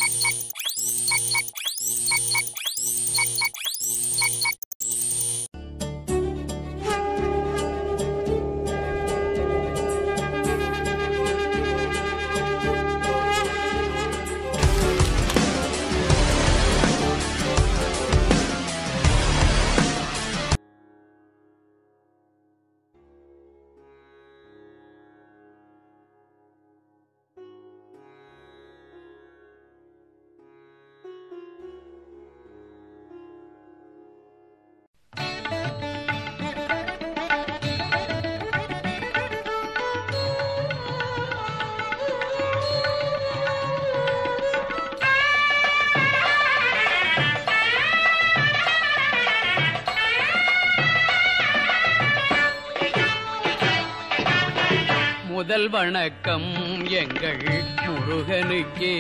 முதல் வணக்கம் எங்கள் முருகனுக்கே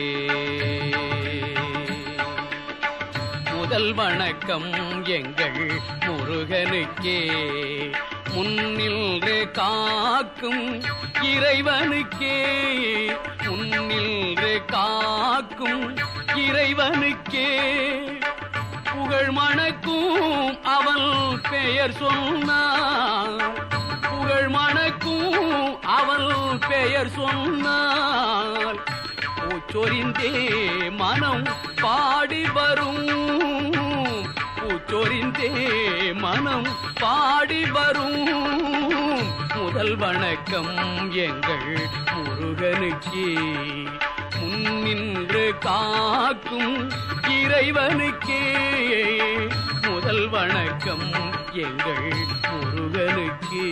முதல் வணக்கம் எங்கள் முருகனுக்கே முன்னின்று காக்கும் இறைவனுக்கே முன்னின்று காக்கும் இறைவனுக்கே புகழ் மணக்கும் அவன் பெயர் சொன்னான் புகழ் மணக்கும் அவள் பெயர் சொன்னால் பூச்சொரிந்தே மனம் பாடி வரும் பூச்சொரிந்தே மனம் பாடி வரும் முதல் வணக்கம் எங்கள் முருகனுக்கே முன்னின்று காக்கும் இறைவனுக்கே முதல் வணக்கம் எங்கள் முருகனுக்கே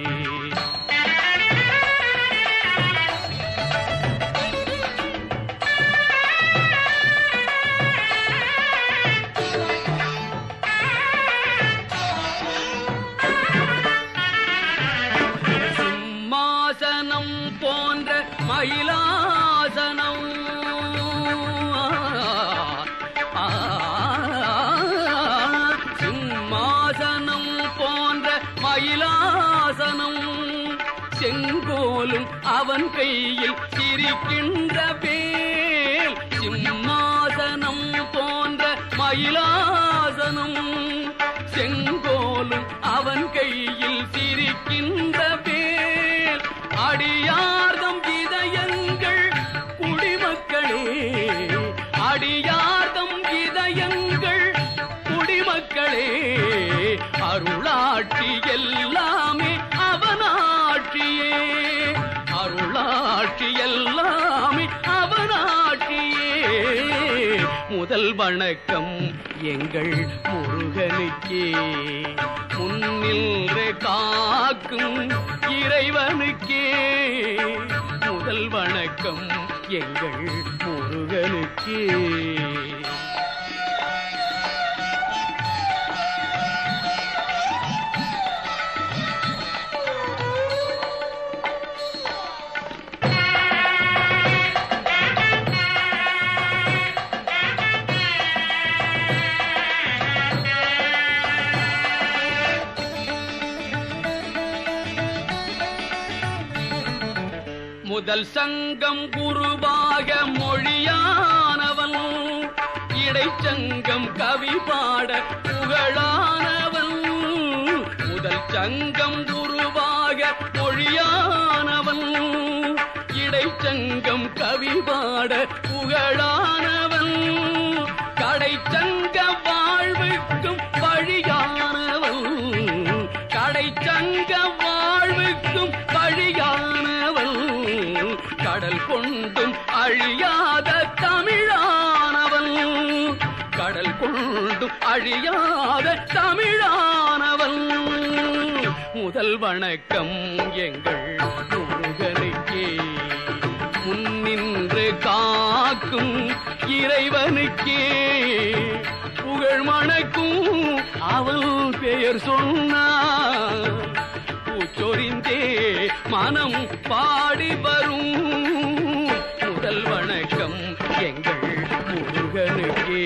சிம்மாசனம் போன்ற மயிலாசனம் ஆ, சிம்மாசனம் போன்ற மயிலாசனம் செங்கோலும் அவன் கையில் சிரிக்கின்ற வேல் சிம்மாசனம் போன்ற மயிலாசனம் செங்கோலும் அவன் கையில் சிரிக்கின்ற வேல் அடியார்தம் இதயங்கள் குடிமக்களே அடியார்தம் இதயங்கள் குடிமக்களே அருளாட்சி எல்லாமே அவனாட்சியே அருளாட்சி எல்லாமே அவனாட்சியே முதல் வணக்கம் எங்கள் முருகனுக்கே முன்னின்று காக்கும் இறைவனுக்கே முதல் வணக்கம் எங்கள் முருகனுக்கே முதல் சங்கம் குருவாக மொழியானவன் இடைச்சங்கம் கவி பாட புகழானவன் முதல் சங்கம் குருவாக மொழியானவன் இடைச்சங்கம் கவி பாட புகழானவன் கடைச்சங்க வாழ்வுக்கும் வழியானவன் கடைச்சங்க வாழ்வுக்கும் வழியானவன் கடல் கொண்டும் அழியாத தமிழானவன் கடல் கொண்டும் அழியாத தமிழானவன் முதல் வணக்கம் எங்கள் முருகனுக்கே முன்னின்று காக்கும் இறைவனுக்கே புகழ் மணக்கும் அவள் பெயர் சொன்னார் பூச்சொரிந்தே மனம் பாடி வரும் முதல் வணக்கம் எங்கள் முருகனுக்கே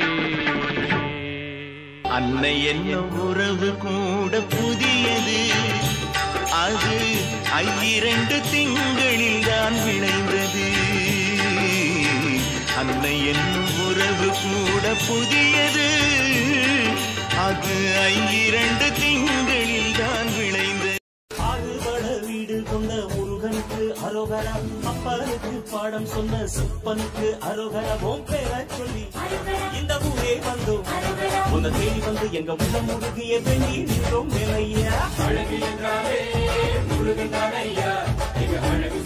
அன்னை என்னும் உறவு கூட புதியது அது ஐரண்டு திங்களில் தான் விளைந்தது அன்னை என்னும் உறவு கூட புதியது அது ஐந்திரண்டு திங்களில் தான் விளைந்தது ஆறுபட வீடு கொண்ட முருகனுக்கு அரோகரா அப்பனுக்கு பாடம் சொன்ன சுப்பனுக்கு அரோகரா உன் பேரை சொல்லி இந்த ஊரே வந்தோம் உன்னை தேடி வந்து எங்க உள்ள முருகிய வேண்டி நின்றோம் மேலையா அழகு என்றாலே முருகன் ஐயா எங்க அழகு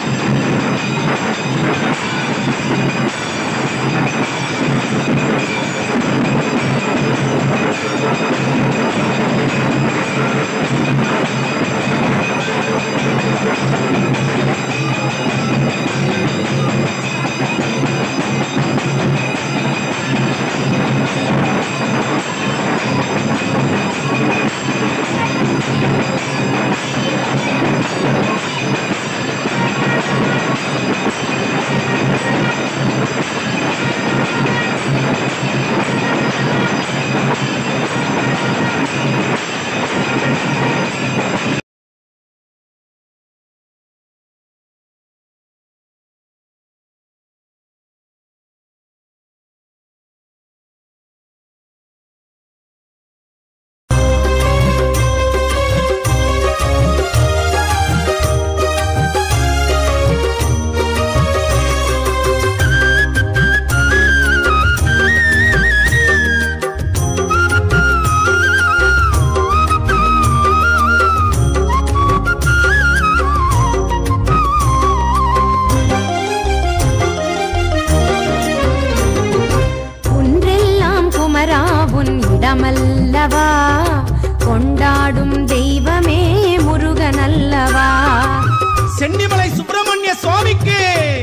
ஒன்றெல்லாம் குமரா உன் இடமல்லவா கொண்டாடும் தெய்வமே முருகனல்லவா சென்னிமலை சுப்பிரமணிய சுவாமிக்கு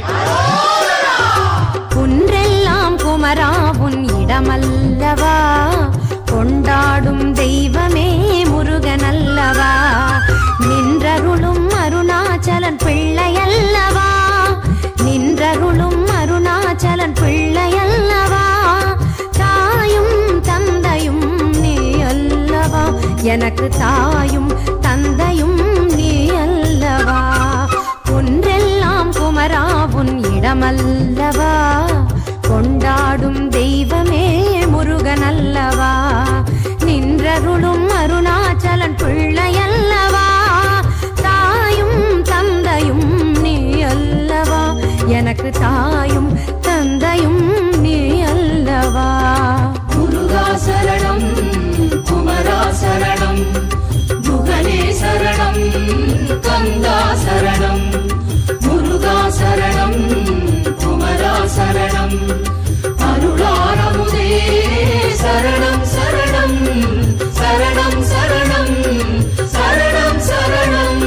குன்றெல்லாம் குமரா உன் இடமல்லவா கொண்டாடும் தெய்வமே முருகனல்லவா நின்றருளும் அருணாச்சலன் பிள்ளையல்லவா நின்றருளும் அருணாச்சலன் பிள்ளையல்லவா தாயும் தந்தையும் நீ அல்லவா எனக்கு தாயும் தந்தையும் நீ அல்லவா ஒன்றெல்லாம் குமரா உன் இடமல்லவா கொண்டாடும் தெய்வமே முருகனல்லவா நின்றருளும் அருணாச்சலன் பிள்ளையல்லவா தாயும் தந்தையும் நீ அல்லவா எனக்கு தாயும் தந்தையும் நீ அல்லவா முருகா சரணம் குமரா சரணம் முகனே சரணம் கந்தா சரணம் முருகா சரணம் குமரா சரணம் அருளாரமுதே சரணம் சரணம் சரணம் சரணம் சரணம் சரணம்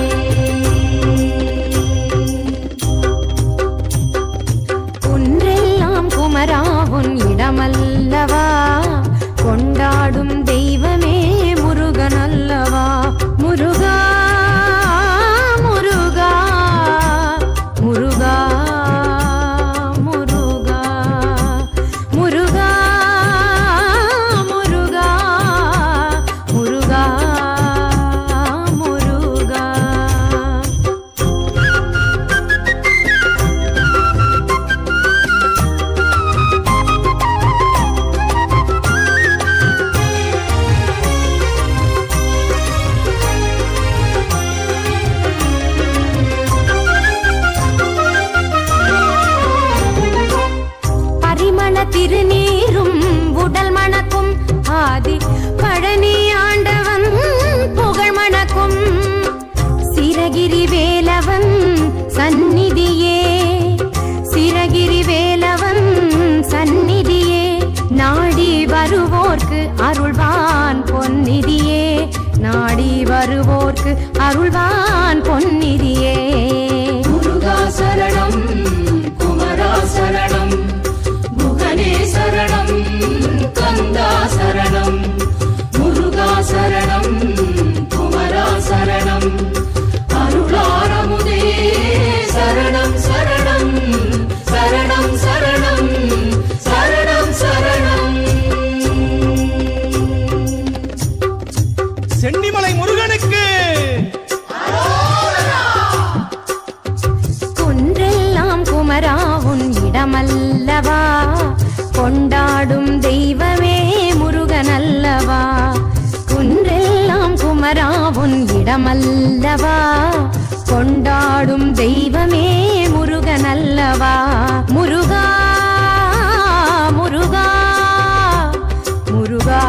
ஒன்றெல்லாம் குமரா உன் இடமல்லவா கொண்டாடும் தெய்வமே முருகனல்லவா முருகா முருகா முருகா முருகா முருகா முருகா முருகா முருகா பரிமள திருநீரும் உடல் மணக்கும் ஆதி பழனி ஆண்டவன் புகழ் மணக்கும் சிரகிரி வேலவன் சந்நிதியே சிரகிரி வேலவன் சந்நிதியே நாடி வருவோர்க்கு அருள்வான் பொன்னிதியே நாடி வருவோர்க்கு அருள்வான் பொன்னிதியே முருகா சரணம் குமரா சரணம் முகனே சரணம் கந்தா சரணம் முருகா சரணம் குமரா சரணம் அருளாரமுதே சரணம் சரணம் சரணம் சரணம் சரணம் சரணம் சென்னிமலை முருகனுக்கு குன்றெல்லாம் இடமல்லவா கொண்டாடும் தெய்வமே முருகனல்லவா முருகா முருகா முருகா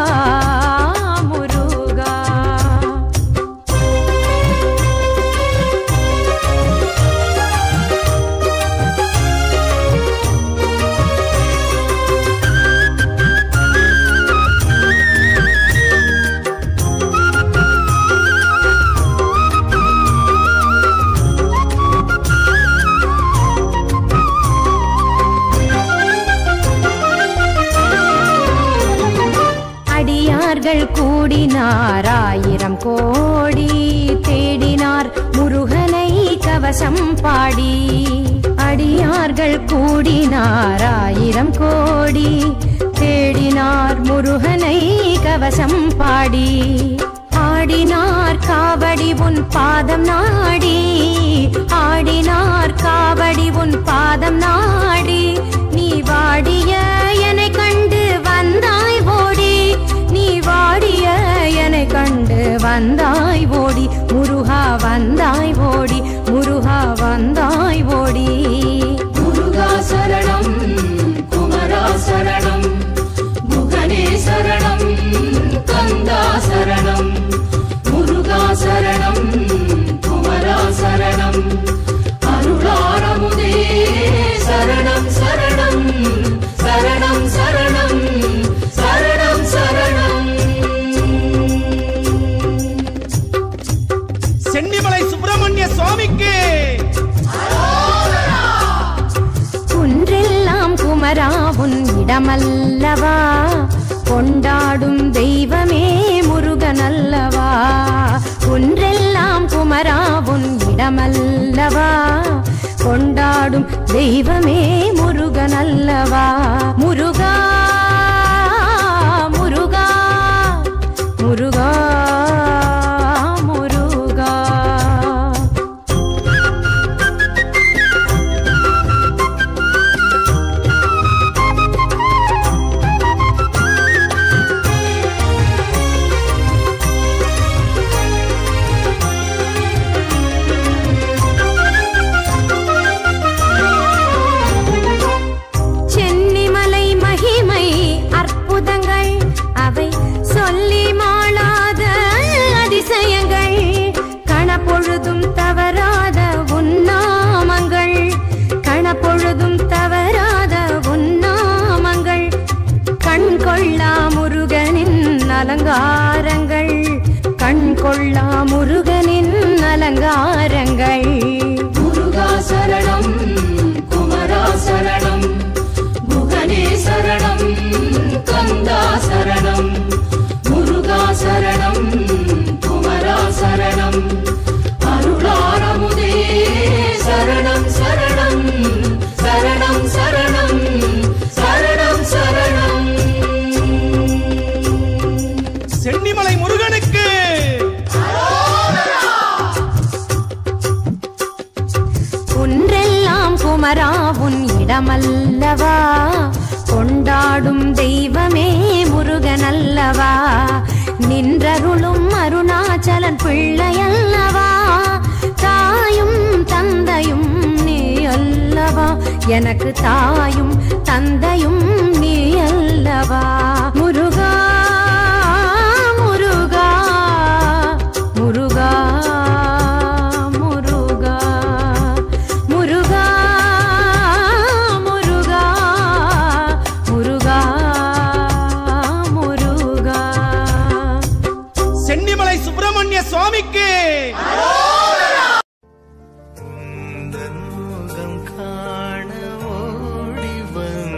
முருகா அடியார்கள் கூடினார் ஆயிரம் கோடி தேடினார் முருகனை கவசம் பாடி அடியார்கள் கூடினார் ஆயிரம் கோடி தேடினார் முருகனை கவசம் பாடி ஆடினார் காவடி உன் பாதம் நாடி ஆடினார் காவடி உன் பாதம் நாடி நீ வாடிய என்னை கண்டு வந்தாய் ஓடி நீ வாடிய என்னை கண்டு வந்தாய் ஓடி முருகா வந்தாய் ஓடி முருகா வந்தாய் ஓடி முருகா சரணம் குமரா சரணம் முகனே சரணம் கந்தா சரணம் முருகா சரணம் குமரா சரணம் அருளாரமுதே சரணம் சரணம் சரணம் சரணம் சரணம் சரணம் சென்னிமலை சுப்பிரமணிய சுவாமிக்கு குன்றெல்லாம் குமரா உன் இடமல்லவா கொண்டாடும் தெய்வமே முருகனல்லவா குன்றெல்லாம் குமரா உன் இடமல்லவா கொண்டாடும் தெய்வமே முருகனல்லவா முருகா முருகா முருகா முருகா சென்னிமலை மகிமை அற்புதங்கள் அவை சொல்லி மாளாத அதிசயங்கள் கணப்பொழுதும் தவறாத உன்னாமங்கள் கணப்பொழுதும் தவறாத உன்னாமங்கள் கண் கொள்ளா முருகனின் அலங்காரங்கள் கண் கொள்ளா முருகனின் அலங்காரங்கள் முருகா சரணம் குமரா சரணம் முகனே சரணம் கந்தா சரணம் முருகா சரணம் குமரா சரணம் அருளாரமுதே சரணம் சரணம் சரணம் சரணம் சரணம் சரணம் சென்னிமலை முருகனுக்கு குன்றெல்லாம் குமரா உன் இடமல்லவா கொண்டாடும் தெய்வமே முருகனல்லவா நின்றருளும் அருணாச்சலன் பிள்ளையல்லவா தாயும் தந்தையும் நீ அல்லவா எனக்கு தாயும் தந்தையும் நீ அல்லவா முருகா முருகா முருகா முருகா முருகா முருகா முருகா முருகா சென்னிமலை சுப்பிரமணிய சுவாமிக்கு உந்தன் முகம் காண ஓடி வந்தேன்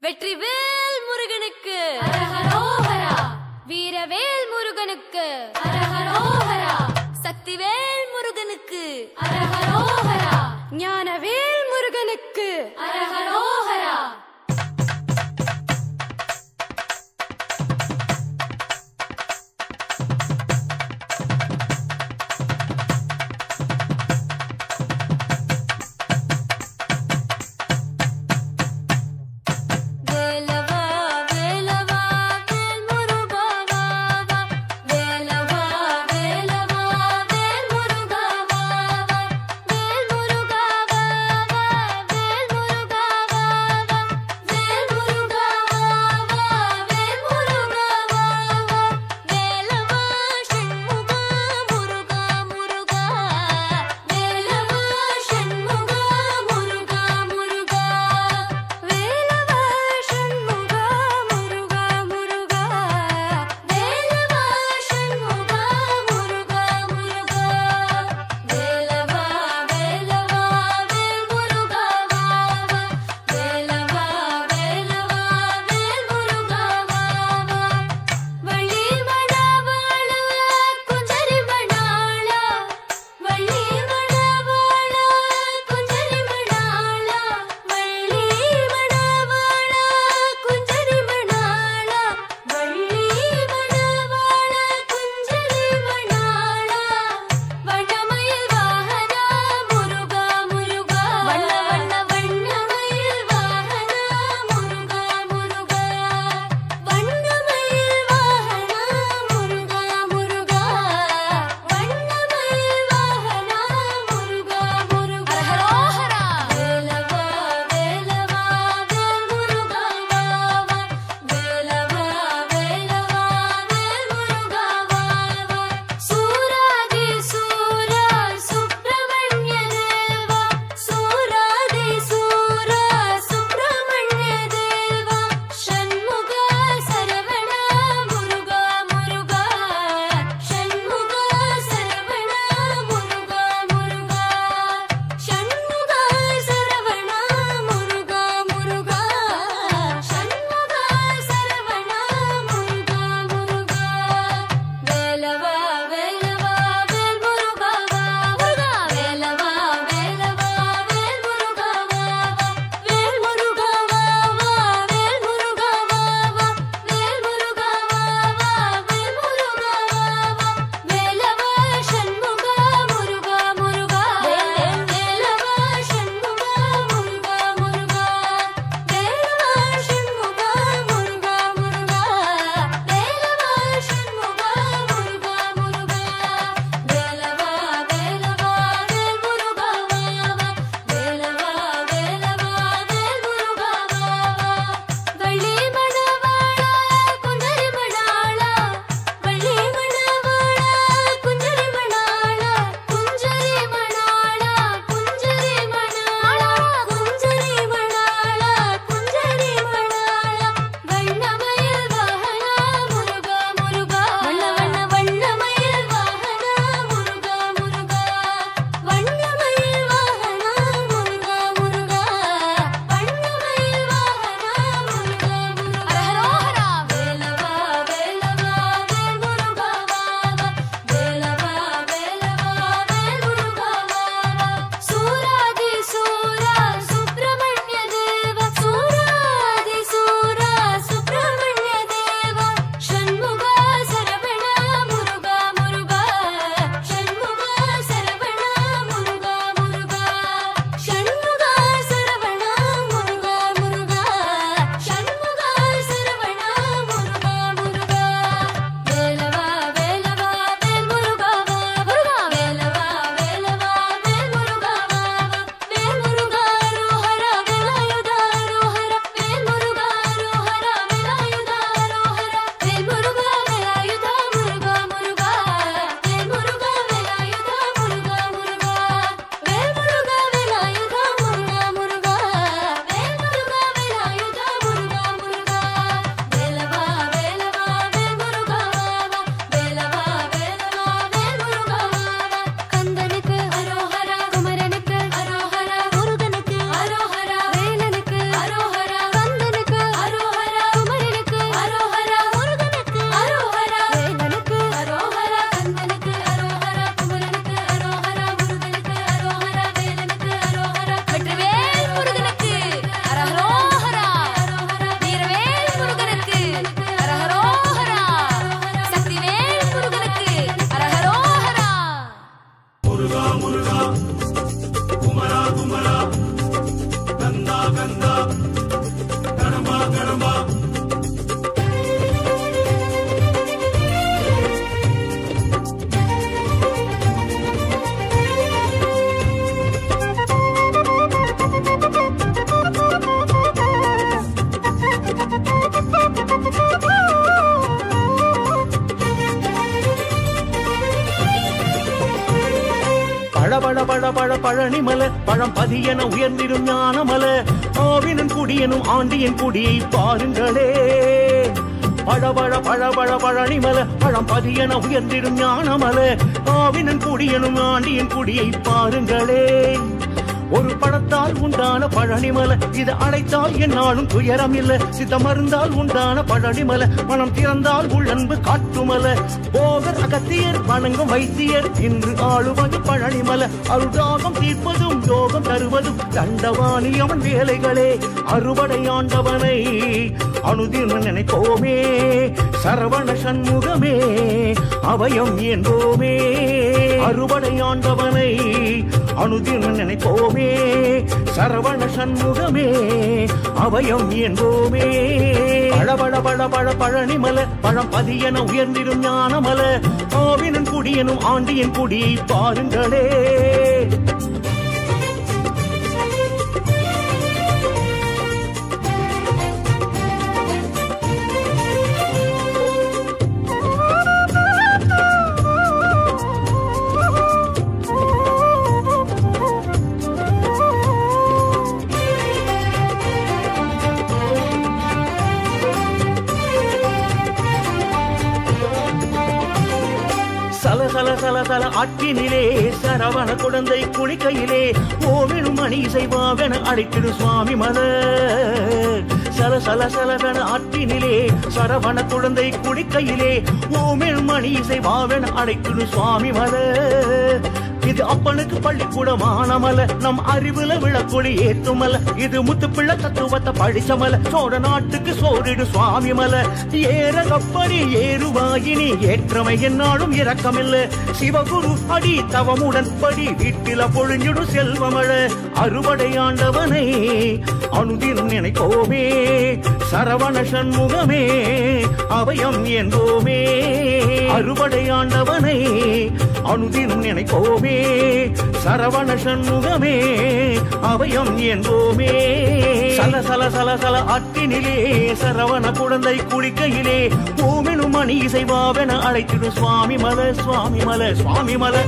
வெற்றிவேல் முருகனுக்கு வீரவேல் முருகனுக்கு சக்திவேல் முருகனுக்கு ஞானவேல் முருகனுக்கு வேலவா வேலவா வேல் முருகா வா வா வேலவா வேலவா வேல் முருகா வா வா வேல் முருகா வா வா வேல் முருகா வா வா பழ பழனிமல பழம் பதியென உயர்ந்திடும் ஞானமல ஆவினன் குடியனும் ஆண்டியன் குடியை பாருங்களே பழபழ பழபழ பழனிமல பழம் பதியென உயர்ந்திடும் ஞானமல ஆவினன் குடியனும் ஆண்டியன் குடியை பாருங்களே ஒரு பழத்தால் உண்டான பழனிமல இது அழைத்தால் என்னாலும் துயரம் இல்ல சித்த மருந்தால் உண்டான பழனிமல மனம் திறந்தால் உள்ளன்பு காட்டுமல போகர் அகத்தியர் வணங்கும் வைத்தியர் இன்று ஆளுவது பழனிமல அருடாகம் தீர்ப்பதும் யோகம் தருவதும் தண்டவாணி அவன் வேலைகளே அறுவடை ஆண்டவனை அனுதினம் நினைப்போமே சரவண சண்முகமே அவயம் என்போமே அறுவடை ஆண்டவனை அனுதினம் நினைப்போமே சரவண சண்முகமே அவயம் என்போமே பழபழ பழ பழ பழனிமல பழம் பதியென உயர்ந்திடும் ஞானமல ஆவினன் குடியனும் ஆண்டியன் குடியை பாருங்களே சல சல சல சல ஆற்றினிலே சரவண குழந்தை குளிக்கையிலே ஓவினும் மணி செய்வாவென அழைத்திடு சுவாமி மல சல சல சலவென ஆற்றினிலே சரவண குழந்தை குளிக்கையிலே ஓமென் மணி செய்வாவென அழைத்திடு சுவாமி மல இது அப்பனுக்கு பள்ளிக்கூடமானமல நம் அறிவுல விளக்கொளி ஏற்றுமல இது முத்து பிள்ளை தத்துவத்தை படிச்சமல சோழ நாட்டுக்கு சோறிடு சுவாமி மல ஏற கப்பரி ஏறுவாயினி ஏற்றமை என்னாலும் இரக்கமில்ல சிவகுரு அடி தவமுடன் படி வீட்டில பொழிஞ்சிடு செல்வமழ அறுவடை ஆண்டவனை அனுதினம் நினைப்போமே சரவண சண்முகமே அவயம் என்போமே அறுவடை ஆண்டவனை அனுதினம் நினைப்போமே சரவண சண்முகமே அவயம் என்போமே சல சல சல சல அட்டினிலே சரவண குழந்தை குளிக்கையிலே ஓமெனும் மணி இசைவாவென அழைத்திடு சுவாமி மல சுவாமி மல சுவாமி மல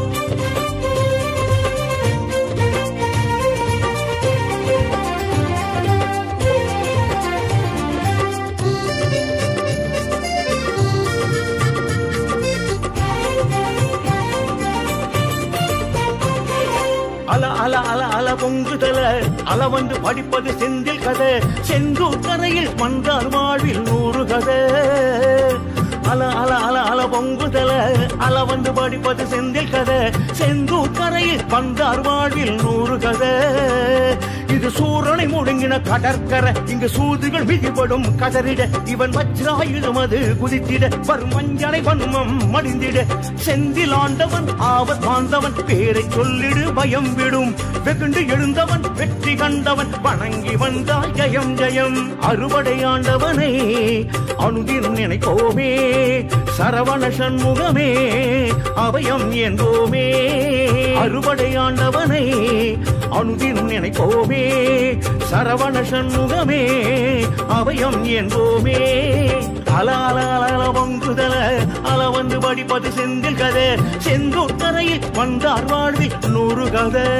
அல அல அல அல பொங்குதல அல வந்து படிப்பது செந்தில் கதை செந்தூர் கரையில் வந்தார் வாழ்வில் நூறு கதை அல அல அல அல பொங்குதல அல வந்து படிப்பது செந்தில் கதை செந்தூர் கரையில் வந்தார் வாழ்வில் நூறு கதை இது சூரனை முழுங்கின கடற்கரை இங்கு சூதுகள் விதிபடும் கதறிட இவன் வஜ்ராயுதம் அது குதித்திட வரும் மஞ்சளை வன்மம் மடிந்திட செந்தில் ஆண்டவன் ஆவத் வாழ்ந்தவன் பேரை சொல்லிடு பயம் விடும் வெகுண்டு எழுந்தவன் வெற்றி கண்டவன் வணங்கி வந்தாய் ஜெயம் ஜெயம் அறுவடை ஆண்டவனை அனுதினம் நினைப்போமே சரவண சண்முகமே அவயம் என்போமே அறுவடை ஆண்டவனை அனுதினம் நினைப்போமே சரவண சண்முகமே அவயம் என்போமே அல அல அல அல பொங்குதல அல வந்து படிப்பது செந்தில் கதை செந்தூட்டரையில் வந்தார் வாழ்வில் நூறு கதை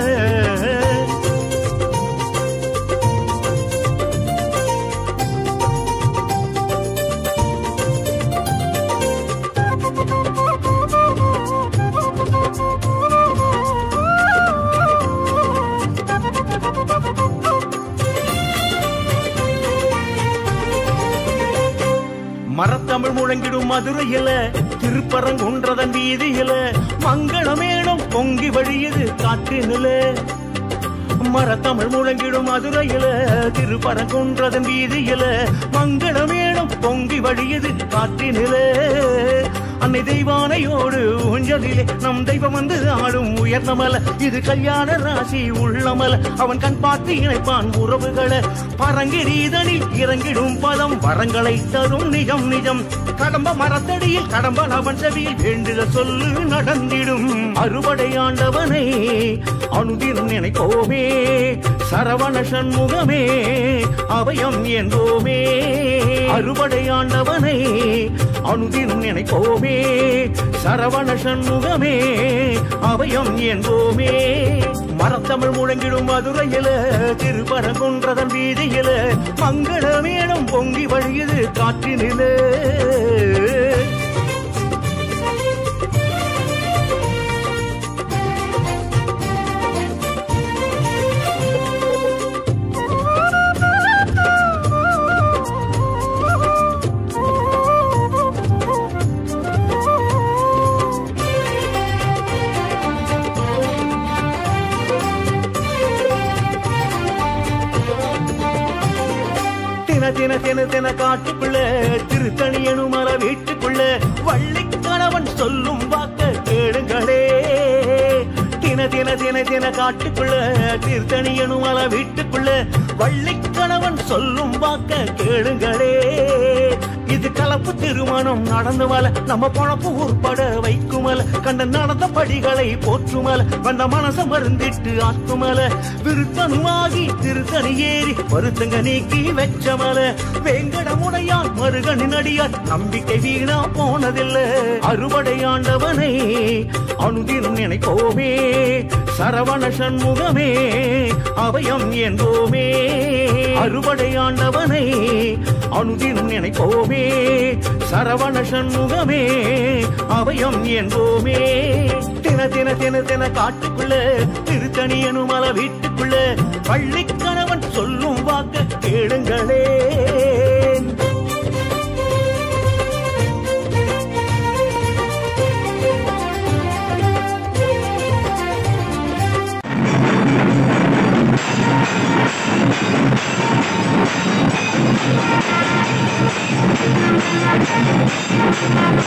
மரத்தமிழ் முழங்கிடும் மதுரையில திருப்பரங்குன்றதன் வீதியில மங்களமேளம் பொங்கி வழியுது காட்டினில மரத்தமிழ் முழங்கிடும் மதுரையில திருப்பரங்குன்றதன் வீதியில மங்களமேளம் பொங்கி வழியுது காட்டினில அன்னை தெய்வானையோடு ஊஞ்சலிலே நம் தெய்வம் வந்து ஆடும் உயர்ந்தமல இது கல்யாண ராசி உள்ளமல அவன் கண் பார்த்து இணைப்பான் உறவுகளை பரங்கிரீதனில் இறங்கிடும் பதம் வரங்களை தரும் நிஜம் நிஜம் கடம்ப மரத்தடியில் கடம்பன் அவன் செவியில் வேண்டுத சொல்லு நடந்திடும் அறுவடை ஆண்டவனை அனுதினம் நினைப்போமே சரவண சண்முகமே அவயம் என்போமே அறுவடை ஆண்டவனை அனுதினம் நினைப்போமே சரவண சண்முகமே அபயம் என்போமே மரத்தமிழ் முழங்கிடும் மதுரையில திருப்பரங்குன்றதன் வீதியில மங்கள மேடம் பொங்கி வழியுது காற்றினிலே தின தின தின தின காட்டுக்குள்ள திருத்தணி எனுமல வீட்டுக்குள்ள வள்ளி கணவன் சொல்லும் வாக்க கேளுங்களே தின தின தின தின காட்டுக்குள்ள திருத்தணி எனுமல வீட்டுக்குள்ள வள்ளி கணவன் சொல்லும் வாக்க கேளுங்களே இது கலப்பு திருமணம் நடந்து மல நம்ம பொழப்பு உட்பட வைக்குமல கண்ட நடந்த படிகளை போற்றுமல வந்த மனச மருந்திட்டு ஆக்குமல விருத்தனுமாகி திருத்தணி ஏறி வருத்தங்க நீக்கி வெச்சமல வேங்கடமுடையான் மருகனின் அடியார் நம்பிக்கை வீணா போனதில்லை அறுவடையாண்டவனை அனுதினம் நினைப்போமே சரவண சண்முகமே அபயம் என்போமே அறுவடையாண்டவனை அனுதினம் நினைப்போமே சரவண சண்முகமே அபயம் என்போமே தின தின தின தின காட்டுக்குள்ள திருத்தணி எனுமல வீட்டுக்குள்ள பள்ளி கணவன் சொல்லும் வாக்க கேளுங்களே Thank